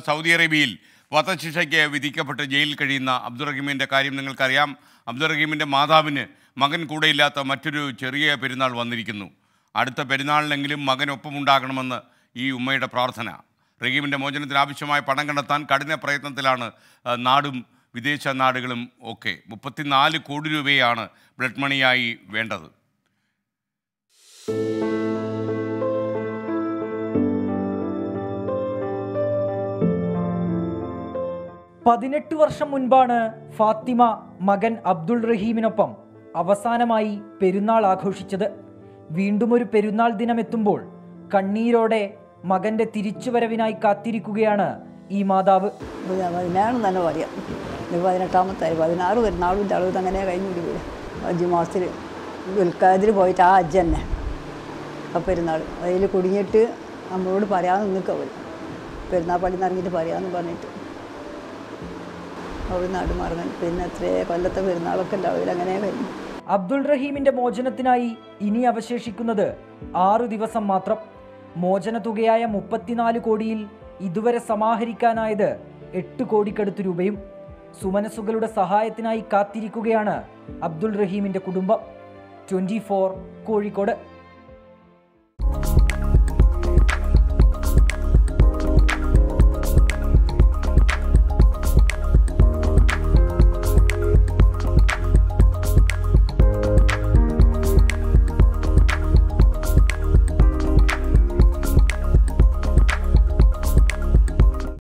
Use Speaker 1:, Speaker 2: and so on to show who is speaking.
Speaker 1: Saudi അറേബ്യയിൽ വധശിക്ഷയ്ക്ക് വിധിക്കപ്പെട്ട് ജയിലിൽ കഴിയുന്ന അബ്ദുൾ റഹീമിൻ്റെ കാര്യം നിങ്ങൾക്കറിയാം അബ്ദുൾ റഹീമിൻ്റെ മാതാവിന് മകൻ കൂടെയില്ലാത്ത മറ്റൊരു ചെറിയ പെരുന്നാൾ വന്നിരിക്കുന്നു അടുത്ത പെരുന്നാളിനെങ്കിലും മകനൊപ്പമുണ്ടാകണമെന്ന് ഈ ഉമ്മയുടെ പ്രാർത്ഥന റഹീമിൻ്റെ മോചനത്തിന് ആവശ്യമായ പണം കണ്ടെത്താൻ കഠിന പ്രയത്നത്തിലാണ് ആ, നാടും വിദേശ നാടുകളും ഒക്കെ മുപ്പത്തിനാല് കോടി രൂപയാണ് ബ്ലഡ് മണിയായി വേണ്ടത്
Speaker 2: പതിനെട്ട് വർഷം മുൻപാണ് ഫാത്തിമ മകൻ അബ്ദുൾ റഹീമിനൊപ്പം അവസാനമായി പെരുന്നാൾ ആഘോഷിച്ചത് വീണ്ടും ഒരു പെരുന്നാൾ ദിനമെത്തുമ്പോൾ കണ്ണീരോടെ മകന്റെ തിരിച്ചുവരവിനായി കാത്തിരിക്കുകയാണ് ഈ മാതാവ്
Speaker 3: പതിനാറ് തന്നെ പറയാം ഇത് പതിനെട്ടാമത്തായി പതിനാറ് പെരുന്നാളിൻ്റെ അളവ് അങ്ങനെ കഴിഞ്ഞിട്ട് പോയി അഞ്ച് മാസത്തിൽ ദുൽഖാദിൽ പോയിട്ട് ആ അജ്ജ് തന്നെ ആ പെരുന്നാൾ അതിൽ കുടുങ്ങിയിട്ട് നമ്മളോട് പറയാമെന്ന് നിൽക്കുക പോലും പെരുന്നാൾ പള്ളി നിറങ്ങിയിട്ട് പറയാമെന്ന് പറഞ്ഞിട്ട് അവിടെ നാട് മറങ്ങൻ പിന്നെ എത്രയോ കൊല്ലത്തെ പെരുന്നാളൊക്കെ ഉണ്ടാവില്ല അങ്ങനെ കഴിഞ്ഞു
Speaker 2: അബ്ദുൾ റഹീമിന്റെ മോചനത്തിനായി ഇനി അവശേഷിക്കുന്നത് ആറു ദിവസം മാത്രം മോചന തുകയായ മുപ്പത്തിനാല് കോടിയിൽ ഇതുവരെ സമാഹരിക്കാനായത് എട്ട് കോടിക്കടുത്ത് രൂപയും സുമനസുകളുടെ സഹായത്തിനായി കാത്തിരിക്കുകയാണ് അബ്ദുൾ റഹീമിന്റെ കുടുംബം ട്വന്റി കോഴിക്കോട്